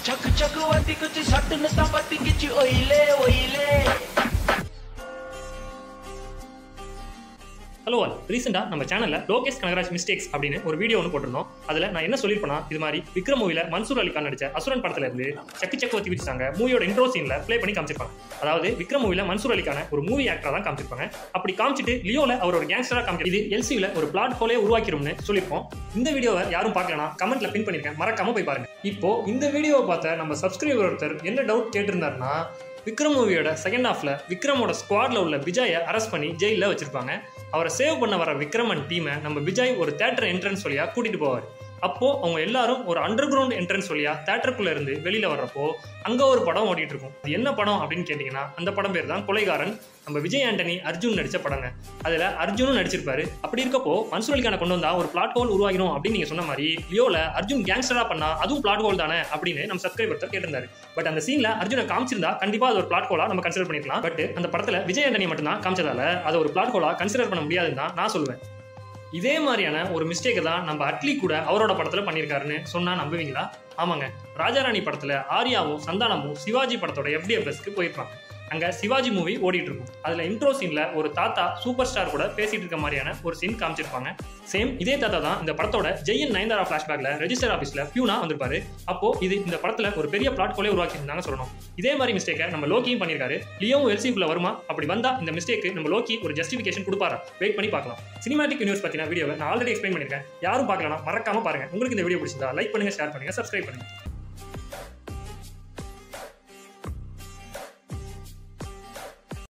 ਚੱਕ ਚੱਕ ਵਾਦੀ ਕੁਝ ਸੱਟ ਨਸਾਂ ਪੱਤੀ ਕਿਚ ਓਇਲੇ ਓਇਲੇ ஹலோ ஆல் ரீசெண்டாக நம்ம சேனலில் லோகேஷ் கனகராஜ் மிஸ்டேக்ஸ் அப்படின்னு ஒரு வீடியோ ஒன்று போட்டிருந்தோம் அதில் நான் என்ன சொல்லியிருப்பேன்னா இது மாதிரி விக்ரம் மூவியில் மன்சூர் அலி கான் நடிச்ச அசுரன் படத்துல இருந்து செக்கு செக்கு வத்தி வச்சுட்டாங்க மூவியோட இன்ட்ரோ சீனில் ப்ளே பண்ணி காமிச்சிருப்பாங்க அதாவது விக்ரம் மூவியில் மன்சூர் அலிக்கான ஒரு மூவி ஆக்டராக தான் காமிச்சிருப்பாங்க அப்படி காமிச்சிட்டு லியோவில் அவர் ஒரு கேங்ஸ்டராக காமிச்சு இது எல்சியில் ஒரு பிளாட் ஹோலே உருவாக்கிரும்னு சொல்லியிருப்போம் இந்த வீடியோவை யாரும் பார்க்கலனா கமெண்ட்ல பின் பண்ணிருக்கேன் மறக்காம போய் பாருங்க இப்போ இந்த வீடியோவை பார்த்த நம்ம சப்ஸ்கிரைபர் ஒருத்தர் என்ன டவுட் கேட்டிருந்தாருன்னா விக்ரம் மூவியோட செகண்ட் ஹாஃப்ல விக்ரமோட ஸ்குவாட்ல உள்ள விஜயை அரெஸ்ட் பண்ணி ஜெயிலில் வச்சிருப்பாங்க அவரை சேவ் பண்ண வர விக்ரமன் டீமை நம்ம விஜய் ஒரு தேட்டர் என்ட்ரன்ஸ் வழியா கூட்டிட்டு போவார் அப்போ அவங்க எல்லாரும் ஒரு அண்டர் கிரவுண்ட் என்ட்ரன்ஸ் வழியா தேட்டருக்குள்ள இருந்து வெளியில வர்றப்போ அங்க ஒரு படம் ஓடிட்டு இருக்கும் அது என்ன படம் அப்படின்னு கேட்டீங்கன்னா அந்த படம் பேர் தான் கொலைகாரன் நம்ம விஜய் ஆண்டனி அர்ஜுன் நடிச்ச படங்க அதுல அர்ஜுனும் நடிச்சிருப்பாரு அப்படி இருக்கப்போ மன்சூர் அலிகான கொண்டு வந்தா ஒரு பிளாட் ஹோல் உருவாகிடும் அப்படின்னு நீங்க சொன்ன மாதிரி லியோல அர்ஜுன் கேங்ஸ்டரா பண்ணா அதுவும் பிளாட் ஹோல் தானே அப்படின்னு நம்ம சப்ஸ்கிரைபர் கேட்டிருந்தாரு பட் அந்த சீன்ல அர்ஜுனை காமிச்சிருந்தா கண்டிப்பா அது ஒரு பிளாட் ஹோலா நம்ம கன்சிடர் பண்ணிக்கலாம் பட் அந்த படத்துல விஜய் ஆண்டனி மட்டும்தான் காமிச்சதால அதை ஒரு பிளாட் ஹோலா கன்சிடர் பண்ண முடியாதுன்னு தான் நான் சொல்லுவேன் இதே மாதிரியான ஒரு மிஸ்டேக்கை தான் நம்ம அட்லி கூட அவரோட படத்துல பண்ணியிருக்காருன்னு சொன்னா நம்புவீங்களா ஆமாங்க ராஜாராணி படத்துல ஆர்யாவும் சந்தானமும் சிவாஜி படத்தோட எஃப்டிஎஃப்எஸ்க்கு போயிருப்பாங்க அங்க சிவாஜி மூவி ஓடிட்டு இருக்கும் அதுல இன்ட்ரோ சீன்ல ஒரு தாத்தா சூப்பர் ஸ்டார் கூட பேசிட்டு இருக்க மாதிரியான ஒரு சீன் காமிச்சிருப்பாங்க சேம் இதே தாத்தா தான் இந்த படத்தோட ஜெயன் நயன்தாரா பிளாஷ்பேக்ல ரெஜிஸ்டர் ஆஃபீஸ்ல பியூனா வந்திருப்பாரு அப்போ இது இந்த படத்துல ஒரு பெரிய பிளாட் கோலே உருவாக்கி இருந்தாங்க சொல்லணும் இதே மாதிரி மிஸ்டேக்கை நம்ம லோக்கியும் பண்ணியிருக்காரு லியோவும் எல்சிக்குள்ள வருமா அப்படி வந்தா இந்த மிஸ்டேக்கு நம்ம லோக்கி ஒரு ஜஸ்டிஃபிகேஷன் கொடுப்பாரா வெயிட் பண்ணி பார்க்கலாம் சினிமாட்டிக் யூனிவர்ஸ் பத்தின வீடியோவை நான் ஆல்ரெடி எக்ஸ்பிளைன் பண்ணிருக்கேன் யாரும் பார்க்கலாம் மறக்காம பாருங்க உங்களுக்கு இந்த வீடியோ பிடிச்சிருந்தா லைக் பண்ணுங்க ஷேர் பண்ணுங்க சப்ஸ்கிரைப் பண்ணுங்க